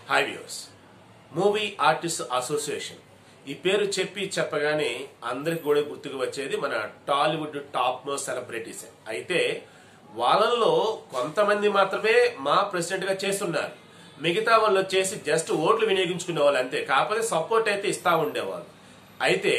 high views movie artist association ఈ పేరు చెప్పి చెప్పగానే అందరికి కూడా గుర్తుకు వచ్చేది మన టాలీవుడ్ టాప్ మోస్ట్ సెలబ్రిటీస్ అయితే వాళ్ళల్లో కొంతమంది మాత్రమే మా ప్రెసిడెంట్ గా చేస్తున్నారు మిగతా వాళ్ళు వచ్చేసి జస్ట్ ఓట్లు వినియోగించుకునే వాళ్ళు అంతే కాకపోతే సపోర్ట్ అయితే ఇస్తా ఉండేవాళ్ళు అయితే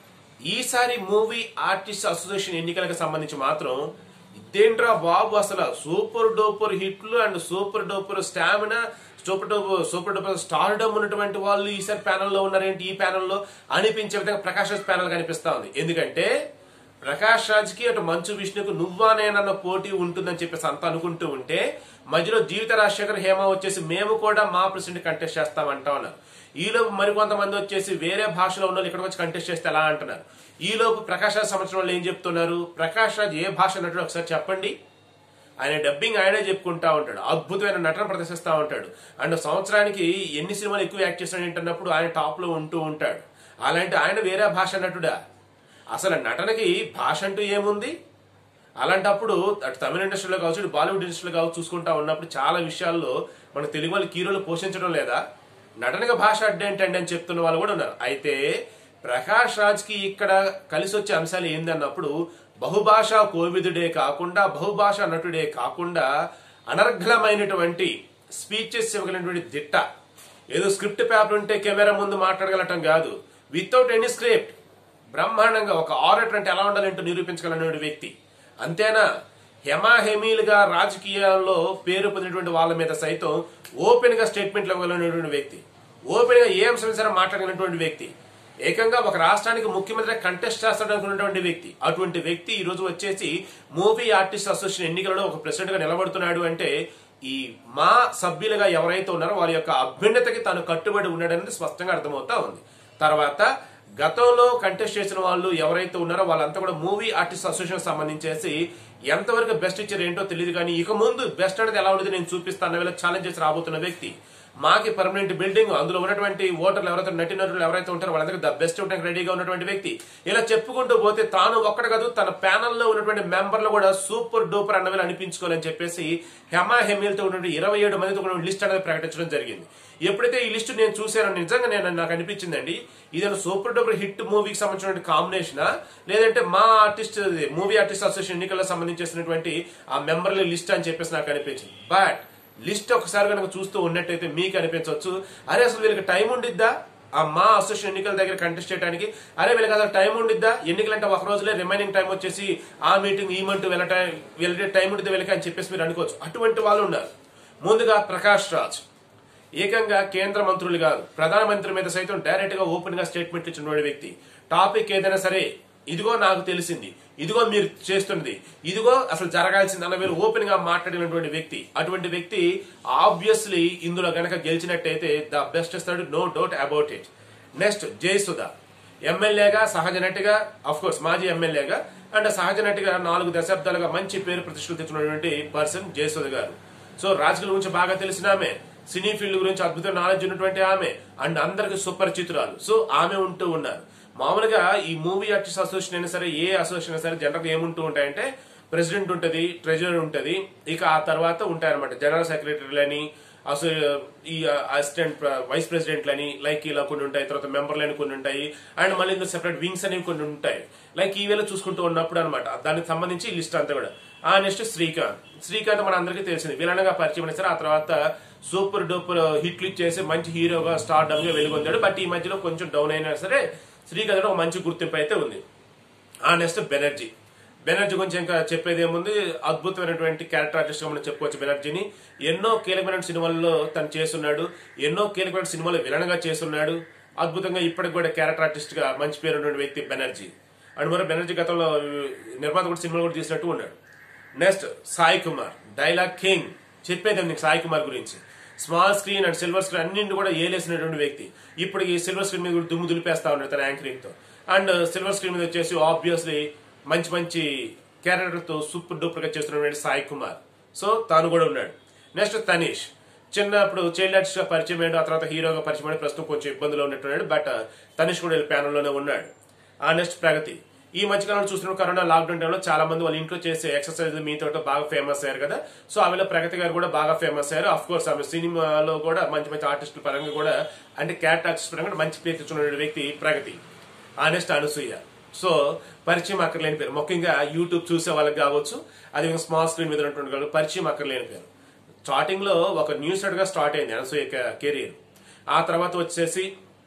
ఈసారి మూవీ ఆర్టిస్ట్ అసోసియేషన్ ఎన్నికలకు సంబంధించి మాత్రం ఇదేంట్రా బాబు అసలు సూపర్ డూపర్ హిట్లు and super duper stamina super duper super duper stardom ఉన్నటువంటి వాళ్ళు ఈసారి ప్యానల్లో ఉన్నారేంటి ఈ ప్యానల్లో అనిపించే విధంగా ప్రకాష్ రాజ్ ప్యానల్ కనిపిస్తా ఉంది ఎందుకంటే ప్రకాష్ రాజ్ కి అటు మంచు విష్ణుకు నువ్వా నేనన్న పోటీ ఉంటుందని చెప్పేసి అంత అనుకుంటూ ఉంటే మధ్యలో జీవిత రాజశేఖర్ హేమ వచ్చేసి మేము కూడా మా ప్రెసిడెంట్ కంటెస్ట్ చేస్తామంటా ఉన్నారు ఈలోపు మరికొంతమంది వచ్చేసి వేరే భాషలో ఉన్న వాళ్ళు ఇక్కడికి వచ్చి కంటెస్ట్ చేస్తే ఎలా అంటున్నారు ఈలోపు ప్రకాష్ రాజ్ సంవత్సరం వాళ్ళు ఏం చెప్తున్నారు ప్రకాష్ రాజ్ ఏ భాష నటుడు ఒకసారి చెప్పండి ఆయన డబ్బింగ్ ఆయనే చెప్పుకుంటా ఉంటాడు అద్భుతమైన నటన ప్రదర్శిస్తూ ఉంటాడు అండ్ సంవత్సరానికి ఎన్ని సినిమాలు ఎక్కువ యాక్ట్ చేస్తాడు ఏంటన్నప్పుడు ఆయన టాప్ లో ఉంటూ ఉంటాడు అలాంటి ఆయన వేరే భాష నటుడా అసలు నటనకి భాష అంటూ ఏముంది అలాంటప్పుడు అటు తమిళ ఇండస్ట్రీలో కావచ్చు ఇటు బాలీవుడ్ ఇండస్ట్రీలో కావచ్చు చూసుకుంటా ఉన్నప్పుడు చాలా విషయాల్లో మన తెలుగు వాళ్ళ హీరోలు పోషించడం లేదా నటనగా భాష అడ్డేంటండి అని చెప్తున్న వాళ్ళు కూడా ఉన్నారు అయితే ప్రకాష్ రాజ్ కి ఇక్కడ కలిసి వచ్చే అంశాలు ఏందన్నప్పుడు బహుభాషా కోవిదుడే కాకుండా బహుభాషా నటుడే కాకుండా అనర్ఘలమైనటువంటి స్పీచెస్ ఇవ్వగలిగినటువంటి దిట్ట ఏదో స్క్రిప్ట్ పేపర్ ఉంటే కెమెరా ముందు మాట్లాడగలటం కాదు వితౌట్ ఎనీ స్క్రిప్ట్ బ్రహ్మాండంగా ఒక ఆరేటర్ అంటే ఎలా ఉండాలంటూ నిరూపించగలిగిన వ్యక్తి అంతేనా హెమాహెమీలుగా రాజకీయాల్లో పేరు పొందినటువంటి వాళ్ళ మీద సైతం ఓపెన్ గా స్టేట్మెంట్లు ఇవ్వగలిగినటువంటి వ్యక్తి ఓపెన్ గా ఏ అంశం సరే మాట్లాడినటువంటి వ్యక్తి ఏకంగా ఒక రాష్ట్రానికి ముఖ్యమంత్రి కంటెస్ట్ చేస్తాడనుకున్నటువంటి వ్యక్తి అటువంటి వ్యక్తి ఈ రోజు వచ్చేసి మూవీ ఆర్టిస్ట్ అసోసియేషన్ ఎన్నికలలో ఒక ప్రెసిడెంట్ గా నిలబడుతున్నాడు అంటే ఈ మా సభ్యులుగా ఎవరైతే ఉన్నారో వారి యొక్క అభ్యున్నతకి తాను కట్టుబడి ఉన్నాడనేది స్పష్టంగా అర్థమవుతా ఉంది తర్వాత గతంలో కంటెస్ట్ చేసిన వాళ్ళు ఎవరైతే ఉన్నారో వాళ్ళంతా కూడా మూవీ ఆర్టిస్ట్ అసోసియేషన్ సంబంధించేసి ఎంతవరకు బెస్ట్ ఇచ్చారు ఏంటో తెలియదు కానీ ఇక ముందు బెస్ట్ అనేది ఎలా ఉండేది నేను చూపిస్తాను వీళ్ళ ఛాలెంజ్ చేసి రాబోతున్న వ్యక్తి మాకి పర్మనెంట్ బిల్డింగ్ అందులో ఉన్నటువంటి ఓటర్లు ఎవరైతే నటినటులు ఎవరైతే ఉంటారో వాళ్ళందరికీ ద బెస్ట్ ఇవ్వడానికి రెడీగా ఉన్నటువంటి వ్యక్తి ఇలా చెప్పుకుంటూ పోతే తాను ఒక్కడ కాదు తన ప్యానల్లో ఉన్నటువంటి మెంబర్లు కూడా సూపర్ డూపర్ అన్నవి అనిపించుకోవాలని చెప్పేసి హెమా హెమీలతో ఉన్నటువంటి ఇరవై ఏడు మందితో ఉన్న లిస్ట్ అనేది ప్రకటించడం జరిగింది ఎప్పుడైతే ఈ లిస్ట్ నేను చూసానో నిజంగా నేను నాకు అనిపించిందండి ఇదేనా సూపర్ డూపర్ హిట్ మూవీకి సంబంధించిన కాంబినేషనా లేదంటే మా ఆర్టిస్ట్ మూవీ ఆర్టిస్ట్ అసోసియేషన్ ఎన్నికలకు సంబంధించినటువంటి ఆ మెంబర్ల లిస్ట్ అని చెప్పేసి నాకు అనిపించింది బట్ లిస్ట్ ఒకసారి కనుక చూస్తూ ఉన్నట్టయితే మీకు అనిపించవచ్చు అరే అసలు వీళ్ళకి టైం ఉండిద్దా ఆ మా అసోసియేషన్ ఎన్నికల దగ్గర కంటెస్ట్ చేయడానికి అరే వీళ్ళకి అసలు టైం ఉండిద్దా ఎన్నికలంటే ఒక రోజులే రిమైనింగ్ టైం వచ్చేసి ఆ మీటింగ్ ఈ మంటూ వెళ్ళటం వెళ్ళే టైం ఉండిద్దా వీళ్ళకి అని చెప్పేసి మీరు అనుకోవచ్చు అటువంటి వాళ్ళు ఉన్నారు ముందుగా ప్రకాష్ రాజ్ ఏకంగా కేంద్ర మంత్రులు కాదు ప్రధానమంత్రి మీద సైతం డైరెక్ట్ గా ఓపెన్ గా స్టేట్మెంట్ ఇచ్చినటువంటి వ్యక్తి టాపిక్ ఏదైనా సరే ఇదిగో నాకు తెలిసింది ఇదిగో మీరు చేస్తున్నది ఇదిగో అసలు జరగాల్సింది అన్న మీరు ఓపెన్ గా మాట్లాడినటువంటి వ్యక్తి అటువంటి వ్యక్తి ఆబ్వియస్లీ ఇందులో గనక గెలిచినట్టయితే ద బెస్ట్ ఇస్తాడు no doubt about it next Jayasudha ఎమ్మెల్యేగా సహజ నటిగా అఫ్ కోర్స్ మాజీ ఎమ్మెల్యేగా అండ్ సహజ నటిగా నాలుగు దశాబ్దాలుగా మంచి పేరు ప్రతిష్టలు తెచ్చుకున్నటువంటి పర్సన్ జయసుధ గారు సో రాజకీయాల గురించి బాగా తెలిసిన ఆమె సినీ ఫీల్డ్ గురించి అద్భుతమైన నాలెడ్జ్ ఉన్నటువంటి ఆమె అండ్ అందరికి సుపరిచితురాలు సో ఆమె ఉంటూ ఉన్నారు మామూలుగా ఈ మూవీ ఆర్టిస్ట్ అసోసియేషన్ అయినా సరే ఏ అసోసియేషన్ అయినా సరే జనరల్ ఏముంటూ ఉంటాయంటే ప్రెసిడెంట్ ఉంటది ట్రెజరర్ ఉంటది ఇక ఆ తర్వాత ఉంటాయన్నమాట జనరల్ సెక్రటరీలని అసో ఈ అసిస్టెంట్ వైస్ ప్రెసిడెంట్లని లైక్ ఇలా కొన్ని ఉంటాయి తర్వాత మెంబర్లని కొన్ని ఉంటాయి అండ్ మళ్ళీ ఇందులో సెపరేట్ వింగ్స్ అనేవి కొన్ని ఉంటాయి లైక్ ఈ వేళ చూసుకుంటూ ఉన్నప్పుడు అనమాట దానికి సంబంధించి ఈ లిస్ట్ అంతా కూడా ఆ నెక్స్ట్ శ్రీకాంత్ శ్రీకాంత్ మన అందరికీ తెలిసింది విలనగా పరిచయం అయినా సరే ఆ తర్వాత సూపర్ డూపర్ హిట్లు ఇచ్చేసి మంచి హీరోగా స్టార్ డమ్ గా వెలుగొందాడు బట్ ఈ మధ్యలో కొంచెం డౌన్ అయినా సరే శ్రీకాంత్ ఒక మంచి గుర్తింపు అయితే ఉంది ఆ నెక్స్ట్ బెనర్జీ బెనర్జీ గురించి ఇంకా చెప్పేది ఏముంది అద్భుతమైనటువంటి క్యారెక్టర్ ఆర్టిస్ట్ గా మనం చెప్పుకోవచ్చు బెనర్జీని ఎన్నో కీలకమైన సినిమాల్లో తను చేస్తున్నాడు ఎన్నో కీలకమైన సినిమాలు విలన్గా చేస్తున్నాడు అద్భుతంగా ఇప్పటికి కూడా క్యారెక్టర్ ఆర్టిస్ట్ గా మంచి పేరు ఉన్నటువంటి వ్యక్తి బెనర్జీ అండ్ మరి బెనర్జీ గతంలో నిర్మాత కూడా సినిమాలు కూడా తీసినట్టు ఉన్నాడు next Sai Kumar dialogue king చెప్పేది నీకు సాయి కుమార్ గురించి small screen and silver screen అన్నింటి కూడా ఏలేసినటువంటి వ్యక్తి ఇప్పుడు ఈ సిల్వర్ స్క్రీన్ మీద కూడా దుమ్ము దులిపేస్తా ఉన్నాడు తన యాంకరింగ్ తో అండ్ సిల్వర్ స్క్రీన్ మీద వచ్చేసి ఆబ్వియస్లీ మంచి మంచి క్యారెక్టర్ తో సూపర్ డూపర్ గా చేస్తున్నటువంటి సాయి కుమార్ సో తాను కూడా ఉన్నాడు నెక్స్ట్ తనీష్ చిన్నప్పుడు చైల్డ్ ఆర్టిస్ట్ గా పరిచయం అయ్యాడు ఆ తర్వాత హీరోగా పరిచయం అయ్యి ప్రస్తుతం కొంచెం ఇబ్బందులు ఉన్నట్టున్నాడు బట్ తనీష్ కూడా ప్యానల్ లోనే ఉన్నాడు ఆ నెక్స్ట్ ప్రగతి ఈ మధ్యకాలంలో చూసిన కరోనా లాక్డౌన్ టైంలో చాలా మంది వాళ్ళ ఇంట్లో చేసే ఎక్సర్సైజ్ మీతో బాగా ఫేమస్ అయ్యారు కదా సో ఆమెలో ప్రగతి గారు కూడా బాగా ఫేమస్ అయ్యారు అఫ్ కోర్స్ ఆమె సినిమాలో కూడా మంచి మంచి ఆర్టిస్టుల పరంగా కూడా అంటే క్యారెక్టర్ ఆర్టిస్ట్ పరంగా కూడా మంచి పేరు తెచ్చుకున్న వ్యక్తి ప్రగతి ఆనెస్ట్ అనసూయ సో పరిచయం అక్కర్లేని పేరు ముఖ్యంగా యూట్యూబ్ చూసే వాళ్ళకి కావచ్చు అది స్మాల్ స్క్రీన్ మీద ఉన్నటువంటి వాళ్ళు పరిచయం అక్కర్లేని పేరు స్టార్టింగ్ లో ఒక న్యూస్ గా స్టార్ట్ అయింది అనసూయ కెరీర్ ఆ తర్వాత వచ్చేసి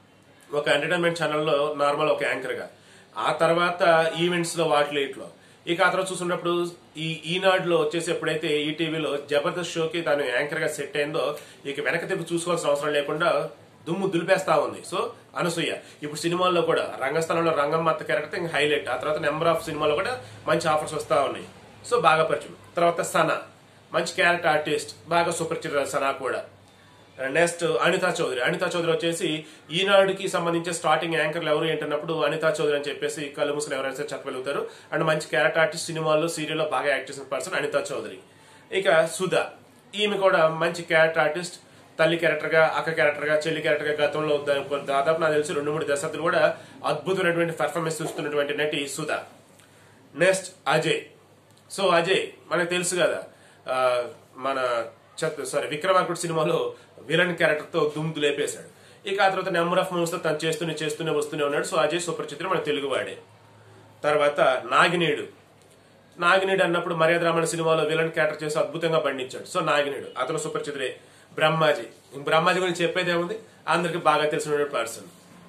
ఒక ఎంటర్టైన్మెంట్ ఛానల్లో నార్మల్ ఒక యాంకర్ గా ఆ తర్వాత ఈవెంట్స్ లో వాటిలో ఇట్లో ఇక ఆ తర్వాత చూసుకున్నప్పుడు ఈ ఈనాడులో వచ్చేసి ఎప్పుడైతే ఈ టీవీలో జబర్దస్త్ షోకి దాని యాంకర్ గా సెట్ అయిందో ఇక వెనక తిప్పి చూసుకోవాల్సిన అవసరం లేకుండా దుమ్ము దులిపేస్తా ఉంది సో అనసూయ ఇప్పుడు సినిమాల్లో కూడా రంగస్థలంలో రంగమ్మత్త క్యారెక్టర్ ఇంకా హైలైట్ ఆ తర్వాత నెంబర్ ఆఫ్ సినిమాలో కూడా మంచి ఆఫర్స్ వస్తా ఉన్నాయి సో బాగా పరిచయం తర్వాత సనా మంచి క్యారెక్టర్ ఆర్టిస్ట్ బాగా సుపరిచిత సనా కూడా నెక్స్ట్ అనితా చౌదరి అనితా చౌదరి వచ్చేసి ఈనాడుకి సంబంధించి స్టార్టింగ్ యాంకర్లు ఎవరు ఏంటన్నప్పుడు అనితా చౌదరి అని చెప్పేసి కళ్ళు మూసుకుని ఎవరైనా సరే చెప్పగలుగుతారు అండ్ మంచి క్యారెక్టర్ ఆర్టిస్ట్ సినిమాల్లో సీరియల్లో బాగా యాక్ట్ చేసిన పర్సన్ అనితా చౌదరి ఇక సుధా ఈమె కూడా మంచి క్యారెక్టర్ ఆర్టిస్ట్ తల్లి క్యారెక్టర్ గా అక్క క్యారెక్టర్ గా చెల్లి క్యారెక్టర్ గా గతంలో దా- దాదాపు నాకు తెలిసి రెండు మూడు దశాబ్దాలు కూడా అద్భుతమైనటువంటి పర్ఫార్మెన్స్ చూస్తున్నటువంటి నటి సుధా నెక్స్ట్ అజయ్ సో అజయ్ మనకు తెలుసు కదా ఆ, మన సారీ విక్రమార్కుడు సినిమాలో విలన్ క్యారెక్టర్ తో దుమ్ము లేపేశాడు ఇక ఆ తర్వాత నెంబర్ ఆఫ్ మూవీస్ తో తను చేస్తూనే చేస్తూనే వస్తూనే ఉన్నాడు సో అజయ్ సుపరిచితుడు మన తెలుగువాడే తర్వాత నాగినేడు నాగినేడు అన్నప్పుడు మర్యాద రామణ సినిమాలో విలన్ క్యారెక్టర్ చేసి అద్భుతంగా పండించాడు సో నాగినేడు అతను సుపరిచితుడే బ్రహ్మాజీ ఇంక బ్రహ్మాజీ గురించి చెప్పేదేముంది అందరికి బాగా తెలిసిన పర్సన్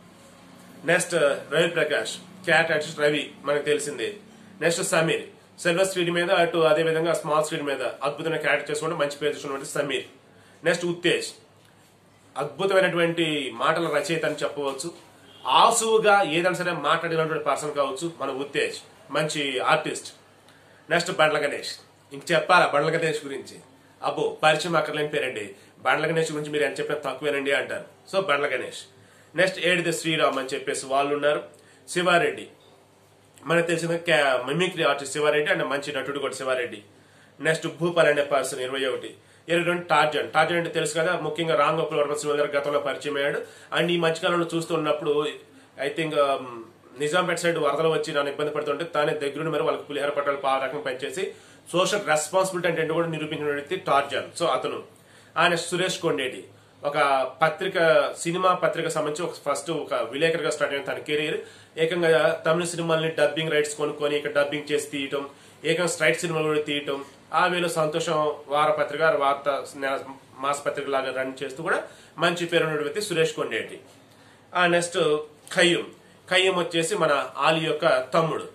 నెక్స్ట్ రవి ప్రకాష్ క్యాట్ ఆర్టిస్ట్ రవి మనకు తెలిసిందే నెక్స్ట్ సమీర్ సిల్వర్ స్క్రీన్ మీద అటు అదే విధంగా స్మాల్ స్క్రీన్ మీద అద్భుతమైన క్యారెక్టర్ చేసుకుంటే మంచి పేరు తెచ్చుకున్నటువంటి సమీర్ నెక్స్ట్ ఉత్తేజ్ అద్భుతమైనటువంటి మాటల రచయిత అని చెప్పవచ్చు ఆసువుగా ఏదైనా సరే మాట్లాడినటువంటి పర్సన్ కావచ్చు మన ఉత్తేజ్ మంచి ఆర్టిస్ట్ నెక్స్ట్ బండ్ల గణేష్ ఇంక చెప్పాలా బండ్ల గణేష్ గురించి అబ్బో పరిచయం అక్కర్లేని పేరండి బండ్ల గణేష్ గురించి మీరు ఎంత చెప్పినా తక్కువేనండి అంటారు సో బండ్ల గణేష్ నెక్స్ట్ ఏడిద శ్రీరామ్ అని చెప్పేసి వాళ్ళు ఉన్నారు శివారెడ్డి మనకు తెలిసిన క్యా- మిమిక్రీ ఆర్టిస్ట్ శివారెడ్డి అండ్ మంచి నటుడు కూడా శివారెడ్డి నెక్స్ట్ భూపాల్ అనే పర్సన్ ఇరవై ఒకటి ఇరవై రెండు టార్జన్ టార్జన్ అంటే తెలుసు కదా ముఖ్యంగా రామ్ గోపాల్ వర్మ సినిమా దగ్గర గతంలో పరిచయం అయ్యాడు అండ్ ఈ మధ్యకాలంలో చూస్తున్నప్పుడు ఐ థింక్ నిజాంపేట సైడ్ వరదలు వచ్చి నన్ను ఇబ్బంది పడుతుంటే తానే దగ్గరుండి మరి వాళ్ళకి పులిహోర పట్టాలు పాల రకం పనిచేసి సోషల్ రెస్పాన్సిబిలిటీ అంటే ఏంటో కూడా నిరూపించిన వ్యక్తి టార్జన్ సో అతను ఆయన సురేష్ కొండేటి ఒక పత్రిక సినిమా పత్రిక సంబంధించి ఒక ఫస్ట్ ఒక విలేకరుగా స్టార్ట్ అయిన తన కెరీర్ ఏకంగా తమిళ సినిమాల్ని డబ్బింగ్ రైట్స్ కొనుక్కొని ఇక్కడ డబ్బింగ్ చేసి తీయటం ఏకంగా స్ట్రైట్ సినిమాలు కూడా తీయటం ఆ వేలో సంతోషం వారపత్రిక వార్త మాస పత్రిక లాగా రన్ చేస్తూ కూడా మంచి పేరు ఉన్న వ్యక్తి సురేష్ కొండేటి ఆ నెక్స్ట్ ఖయ్యం ఖయ్యం వచ్చేసి మన ఆలి యొక్క తమ్ముడు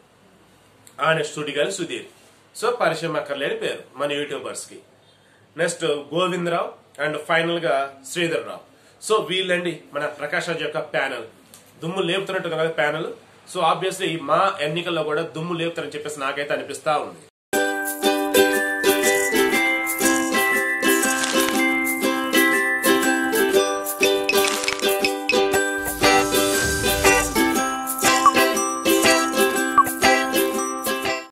ఆ నెక్స్ట్ సుడిగాలి సుధీర్ సో పరిచయం అక్కర్లేని పేరు మన యూట్యూబర్స్ కి నెక్స్ట్ గోవిందరావు అండ్ ఫైనల్ గా శ్రీధర్ రావు సో వీళ్ళండి మన ప్రకాష్ రాజ్ యొక్క ప్యానల్ దుమ్ము లేపుతున్నట్టు కదా ప్యానల్ సో ఆబ్వియస్లీ మా ఎన్నికల్లో కూడా దుమ్ము లేపుతారని చెప్పేసి నాకైతే అనిపిస్తా ఉంది